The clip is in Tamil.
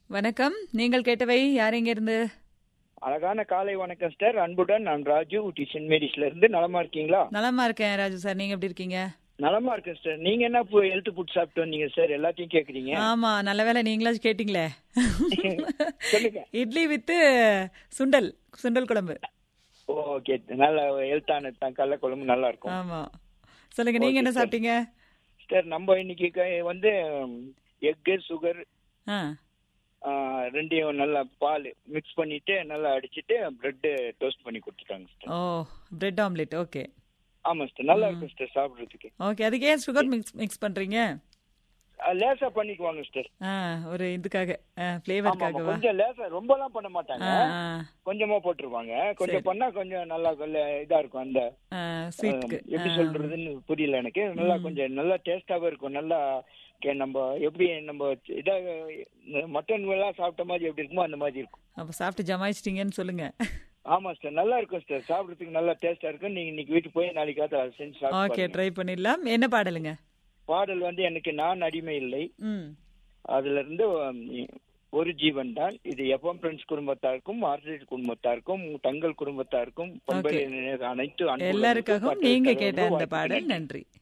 வணக்கம் நீங்கள் கேட்டவை யார் எங்க இருந்து அழகான காலை வணக்கம் சார் அன்புடன் நான் ராஜு ஊட்டி சென்ட் மேரிஸ்ல இருந்து நலமா இருக்கீங்களா நலமா இருக்கேன் ராஜு சார் நீங்க எப்படி இருக்கீங்க நலமா இருக்கேன் சார் நீங்க என்ன ஹெல்த் ஃபுட் சாப்பிட்டு வந்தீங்க சார் எல்லாத்தையும் கேக்குறீங்க ஆமா நல்ல வேளை நீங்களாச்சும் கேட்டீங்களே சொல்லுங்க இட்லி வித்து சுண்டல் சுண்டல் குழம்பு ஓகே நல்ல ஹெல்த்தான கடல குழம்பு நல்லா இருக்கும் ஆமா சொல்லுங்க நீங்க என்ன சாப்பிட்டீங்க சார் நம்ம இன்னைக்கு க- வந்து எக்கு சுகர் ஆ ரெண்டையும் நல்லா பால் மிக்ஸ் பண்ணிட்டு நல்லா அடிச்சிட்டு பிரெட் டோஸ்ட் பண்ணி கொடுத்துட்டாங்க sir oh bread omelette okay ஆமா சார் நல்லா இருக்கும் சார் சாப்பிடுறதுக்கு ஓகே அதுக்கு ஏன் சுகர் மிக்ஸ் மிக்ஸ் பண்றீங்க அஹ், லேசா பண்ணிக்குவாங்க சார் ஆ ஒரு இதுக்காக ஆமா ஆமா ஃப்ளேவருக்காகவா கொஞ்சம் லேசா ரொம்பலாம் பண்ண மாட்டாங்க ஆ கொஞ்சமா போட்டுருவாங்க கொஞ்சம் பண்ணா கொஞ்சம் நல்லா கொஞ்சம் இதா இருக்கும் அந்த ஆ ஸ்வீட்க்கு அஹ், எப்படி சொல்றதுன்னு புரியல எனக்கு நல்லா கொஞ்சம் நல்லா டேஸ்டாவும் இருக்கும் நல்லா கே- நம்ம எப்படி நம்ம இதா மட்டன் எல்லாம் சாப்பிட்ட மாதிரி எப்படி இருக்குமோ அந்த மாதிரி இருக்கும் அப்போ சாப்பிட்டு ஜமாயிச்சிட்டீங்கன்னு சொல்லுங்க ஆமா சார் நல்லா இருக்கும் சார் சாப்பிடுறதுக்கு நல்லா டேஸ்டா இருக்கும் நீங்க இன்னைக்கு வீட்டுக்கு போய் நாளைக்காவது அதை செஞ்சு ஓகே சாப்பிட்டு ட்ரை பண்ணிடலாம் என்ன பாடலுங்க பாடல் வந்து எனக்கு நான் அடிமை இல்லை ம் அதுல இருந்து உம், ஒரு ஜீவன் தான் இது எஃப்எம் ஃப்ரெண்ட்ஸ் குடும்பத்தாருக்கும் ஆர்டிஸ்ட் குடும்பத்தாருக்கும் தங்கள் குடும்பத்தாருக்கும் பண்பலை அனைத்து அன்புள்ளவர்களுக்கும் எல்லாருக்காகவும் நீங்க பாட்டு கேட்ட அந்த வாய்ப்புக்கு பாடல் நன்றி. நன்றி